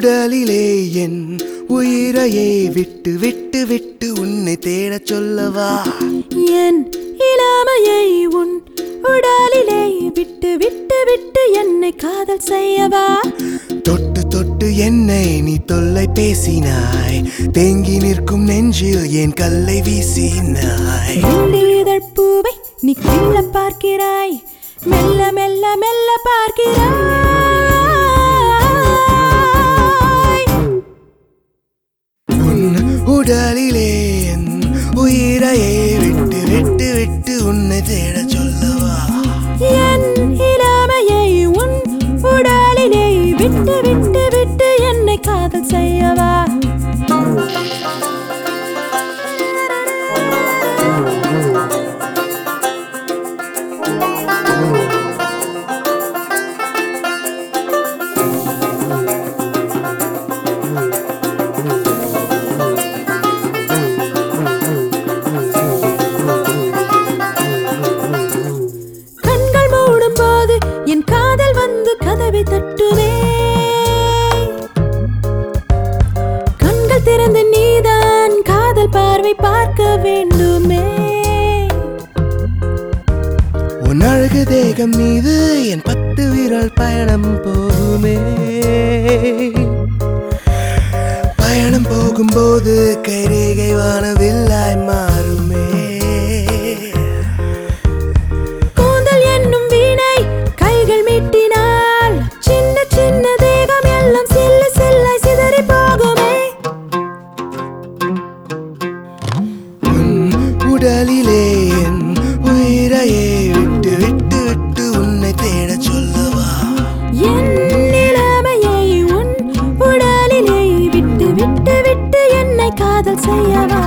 உடலிலே என் உயிரையே விட்டு விட்டு விட்டு உன்னை தேடச் சொல்லவா என் இளமையை உன் உடலிலே விட்டு விட்டு விட்டு என்னை காதல் செய்யவா தொட்டு தொட்டு என்னை நீ தொல்லை பேசினாய் தேங்கி நிற்கும் நெஞ்சில் என் கல்லை வீசினாய் இதழ் பூவை நீ கிள்ள பார்க்கிறாய் மெல்ல மெல்ல மெல்ல பார்க்கிறாய் உன் உடலிலே என் உயிரையே விட்டு விட்டு விட்டு உன்னை தேடச் சொல்லவா என் இளமையை உன் உடலிலே விட்டு விட்டு விட்டு என்னை காதல் செய்யவா கண்கள் மூடும் போது என் காதல் வந்து கதவை தட்டுதே கண்கள் திறந்து நீதான் காதல் பார்வை பார்க்க வேண்டுமே உன் அழகு தேகம் மீது என் பத்து விரல் பயணம் போகுமே பயணம் போகும்போது கைரேகை வானவில்லாய் மாறுமே கூந்தல் என்னும் வீணை கைகள் மீட்டினால் சின்ன சின்ன தேகம் எல்லாம் சில்ல சில்ல சிதறி போகுமே உன் உடலிலே என் உயிரையே விட்டு விட்டு விட்டு உன்னை தேடச் சொல்லவா என் நிலைமையை உன் உடலிலே விட்டு விட்டு விட்டு என்னை காதல் செய்யவா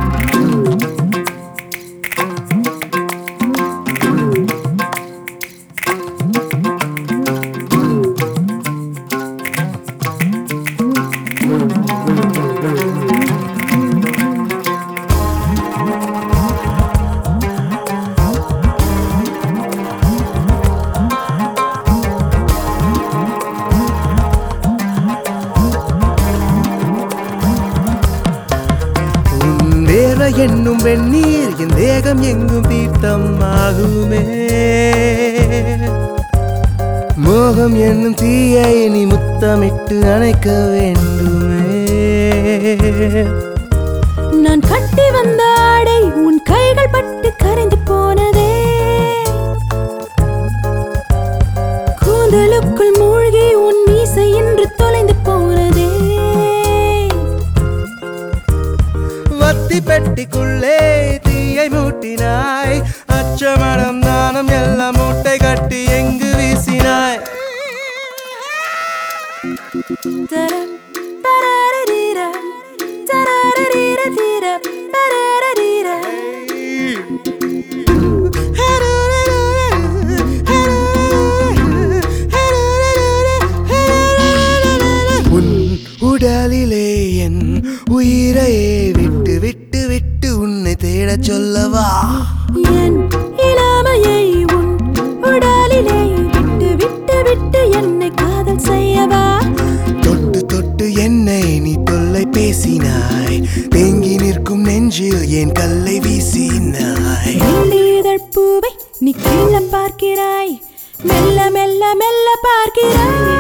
உன் வேர்வை என்னும் வெந்நீர் என் தேகம் எங்கும் தீர்த்தம் ஆகுமே மோகம் என்னும் தீயை நீ முத்தமிட்டு அணைக்க வேண்டுமே நான் கட்டி வந்த ஆடை உன் கைகள் பட்டு கரைந்து போனதே கூந்தலுக்குள் மூழ்கி உன் மீசை இன்று தொலைந்து போனதே வத்தி பெட்டிக்குள்ளே தீயை மூட்டினாய் அச்சமடம் நாணம் எல்லாம் மூட்டை கட்டி எங்கு வீசினாய் தரம் பரரரீரா, தரரரீர தீர, பரரரீரா. உன் உடலிலே என் உயிரையே விட்டு விட்டு விட்டு உன்னை தேடச் சொல்லவா என் இளமையை உன் உடலிலே விட்டு விட்டு விட்டு என்னை காதல் செய்யவா தொட்டு தொட்டு என்னை நீ தொல்லை பேசினாய் தேங்கி நிற்கும் நெஞ்சில் என் கல்லை வீசினாய் இதழ் பூவை நீ கிள்ள பார்க்கிறாய் மெல்ல மெல்ல மெல்ல பார்க்கிறாய்